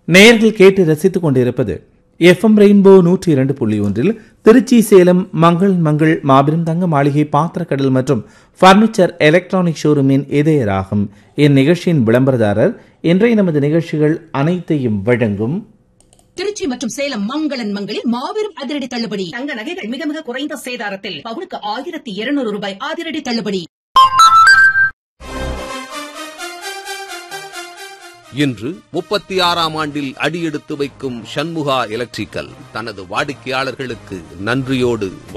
நேயர்கள் கேட்டு ரசித்துக் கொண்டிருப்பது எஃப்எம் ரெயின்போ நூற்றி இரண்டு புள்ளி ஒன்றில் திருச்சி சேலம் மங்கள் மங்கள் மாபெரும் தங்க மாளிகை பாத்திரக்கடல் மற்றும் பர்னிச்சர் எலக்ட்ரானிக் ஷோரூமின் இதய ராகம் இந்நிகழ்ச்சியின் விளம்பரதாரர் இன்றைய நமது நிகழ்ச்சிகள் அனைத்தையும் வழங்கும் திருச்சி மற்றும் சேலம் மங்களன் மங்களில் மாபெரும் அதிரடி தள்ளுபடி தங்க நகைகள் மிக மிக குறைந்த சேதாரத்தில் பவுனுக்கு ஆயிரத்தி இருநூறு ரூபாய் அதிரடி தள்ளுபடி இன்று முப்பத்தி ஆறாம் ஆண்டில் அடியெடுத்து வைக்கும் சண்முகா எலக்ட்ரிக்கல் தனது வாடிக்கையாளர்களுக்கு நன்றியோடு